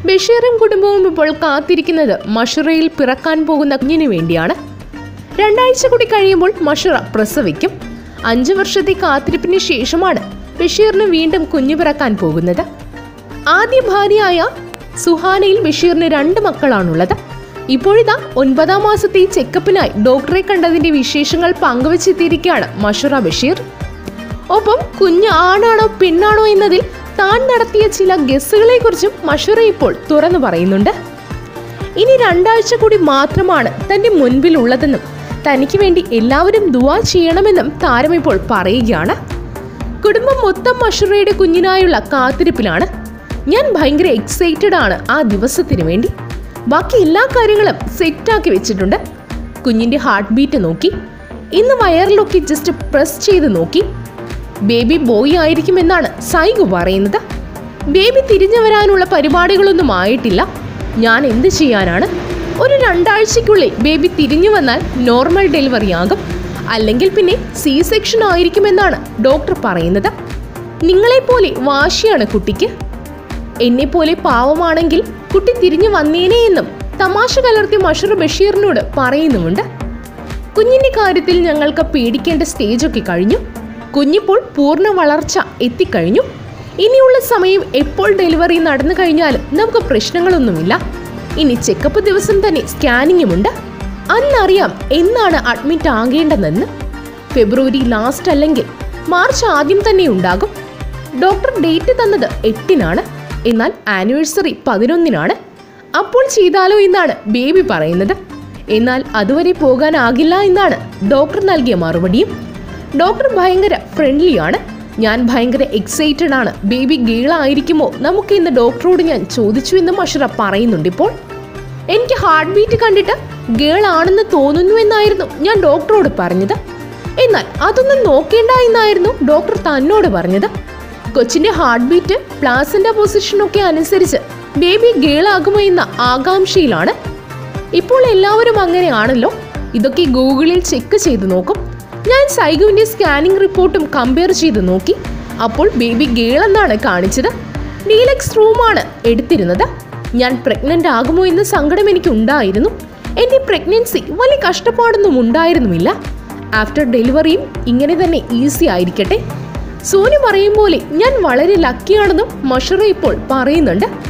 ബഷീറും കുടുംബവും ഇപ്പോൾ കാത്തിരിക്കുന്നത് മഷുറയിൽ പിറക്കാൻ പോകുന്ന കുഞ്ഞിനു വേണ്ടിയാണ് രണ്ടാഴ്ച കൂടി കഴിയുമ്പോൾ മഷുറ പ്രസവിക്കും അഞ്ചു വർഷത്തെ കാത്തിരിപ്പിന് ശേഷമാണ് ബഷീറിന് വീണ്ടും കുഞ്ഞു പിറക്കാൻ പോകുന്നത് ആദ്യ ഭാര്യയായ സുഹാനയിൽ ബഷീറിന് രണ്ട് മക്കളാണുള്ളത് ഇപ്പോഴിതാ ഒൻപതാം മാസത്തെ ചെക്കപ്പിനായി ഡോക്ടറെ കണ്ടതിന്റെ വിശേഷങ്ങൾ പങ്കുവച്ചെത്തിയിരിക്കുകയാണ് മഷുറ ബഷീർ ഒപ്പം കുഞ്ഞ് ആണാണോ പെണ്ണാണോ എന്നതിൽ താൻ നടത്തിയ ചില ഗസ്സുകളെ കുറിച്ചും മഷുറ ഇപ്പോൾ തുറന്നു പറയുന്നുണ്ട് ഇനി രണ്ടാഴ്ച കൂടി മാത്രമാണ് തന്റെ മുൻപിലുള്ളതെന്നും തനിക്ക് വേണ്ടി എല്ലാവരും ദുവാ ചെയ്യണമെന്നും താരം ഇപ്പോൾ പറയുകയാണ് കുടുംബം മൊത്തം മഷുറയുടെ കുഞ്ഞിനായുള്ള കാത്തിരിപ്പിലാണ് ഞാൻ ഭയങ്കര എക്സൈറ്റഡ് ആണ് ആ ദിവസത്തിന് വേണ്ടി ബാക്കി എല്ലാ കാര്യങ്ങളും സെറ്റാക്കി വെച്ചിട്ടുണ്ട് കുഞ്ഞിന്റെ ഹാർട്ട് ബീറ്റ് നോക്കി ഇന്ന് വയറിലൊക്കെ ജസ്റ്റ് പ്രസ് ചെയ്ത് നോക്കി ബേബി ബോയ് ആയിരിക്കുമെന്നാണ് സൈഗു പറയുന്നത് ബേബി തിരിഞ്ഞു വരാനുള്ള പരിപാടികളൊന്നും ആയിട്ടില്ല ഞാൻ എന്ത് ചെയ്യാനാണ് ഒരു രണ്ടാഴ്ചയ്ക്കുള്ളിൽ ബേബി തിരിഞ്ഞു വന്നാൽ നോർമൽ ഡെലിവറി ആകും അല്ലെങ്കിൽ പിന്നെ സി സെക്ഷൻ ആയിരിക്കുമെന്നാണ് ഡോക്ടർ പറയുന്നത് നിങ്ങളെപ്പോലെ വാശിയാണ് കുട്ടിക്ക് എന്നെപ്പോലെ പാവമാണെങ്കിൽ കുട്ടി തിരിഞ്ഞു വന്നേനെ എന്നും തമാശ കലർത്തി മഷൂർ ബഷീറിനോട് പറയുന്നുമുണ്ട് കുഞ്ഞിന്റെ കാര്യത്തിൽ ഞങ്ങൾക്ക് പേടിക്കേണ്ട സ്റ്റേജൊക്കെ കഴിഞ്ഞു കുഞ്ഞിപ്പോൾ പൂർണ്ണ വളർച്ച എത്തിക്കഴിഞ്ഞു ഇനിയുള്ള സമയം എപ്പോൾ ഡെലിവറി നടന്നു കഴിഞ്ഞാലും നമുക്ക് പ്രശ്നങ്ങളൊന്നുമില്ല ഇനി ചെക്കപ്പ് ദിവസം തന്നെ സ്കാനിങ്ങുമുണ്ട് അന്നറിയാം എന്നാണ് അഡ്മിറ്റ് ആകേണ്ടതെന്ന് ഫെബ്രുവരി ലാസ്റ്റ് അല്ലെങ്കിൽ മാർച്ച് ആദ്യം തന്നെ ഉണ്ടാകും ഡോക്ടർ ഡേറ്റ് തന്നത് എട്ടിനാണ് എന്നാൽ ആനിവേഴ്സറി പതിനൊന്നിനാണ് അപ്പോൾ ചെയ്താലോ എന്നാണ് ബേബി പറയുന്നത് എന്നാൽ അതുവരെ പോകാനാകില്ല എന്നാണ് ഡോക്ടർ നൽകിയ മറുപടിയും ഡോക്ടർ ഭയങ്കര ഫ്രണ്ട്ലിയാണ് ഞാൻ ഭയങ്കര എക്സൈറ്റഡ് ആണ് ബേബി ഗേളായിരിക്കുമോ നമുക്ക് ഇന്ന് ഡോക്ടറോട് ഞാൻ ചോദിച്ചു എന്ന് മഷറ പറയുന്നുണ്ട് ഇപ്പോൾ എനിക്ക് ഹാർട്ട് ബീറ്റ് കണ്ടിട്ട് ഗേൾ ആണെന്ന് തോന്നുന്നു എന്നായിരുന്നു ഞാൻ ഡോക്ടറോട് പറഞ്ഞത് എന്നാൽ അതൊന്നും നോക്കേണ്ട എന്നായിരുന്നു ഡോക്ടർ തന്നോട് പറഞ്ഞത് കൊച്ചിന്റെ ഹാർട്ട് ബീറ്റ് പ്ലാസിന്റെ പൊസിഷനൊക്കെ അനുസരിച്ച് ബേബി ഗേളാകുമോ എന്ന ആകാംക്ഷയിലാണ് ഇപ്പോൾ എല്ലാവരും അങ്ങനെയാണല്ലോ ഇതൊക്കെ ഗൂഗിളിൽ ചെക്ക് ചെയ്ത് നോക്കും ഞാൻ സൈഗുവിന്റെ സ്കാനിംഗ് റിപ്പോർട്ടും കമ്പയർ ചെയ്ത് നോക്കി അപ്പോൾ ബേബി ഗേൾ എന്നാണ് കാണിച്ചത് ഡീലക്സ് റൂമാണ് എടുത്തിരുന്നത് ഞാൻ പ്രഗ്നന്റ് ആകുമോ എന്ന സങ്കടം എനിക്ക് ഉണ്ടായിരുന്നു എന്റെ പ്രഗ്നൻസി വലിയ കഷ്ടപ്പാടൊന്നും ഉണ്ടായിരുന്നുമില്ല ആഫ്റ്റർ ഡെലിവറിയും ഇങ്ങനെ തന്നെ ഈസി ആയിരിക്കട്ടെ സോനി പറയും പോലെ ഞാൻ വളരെ ലക്കിയാണെന്നും മഷറ ഇപ്പോൾ പറയുന്നുണ്ട്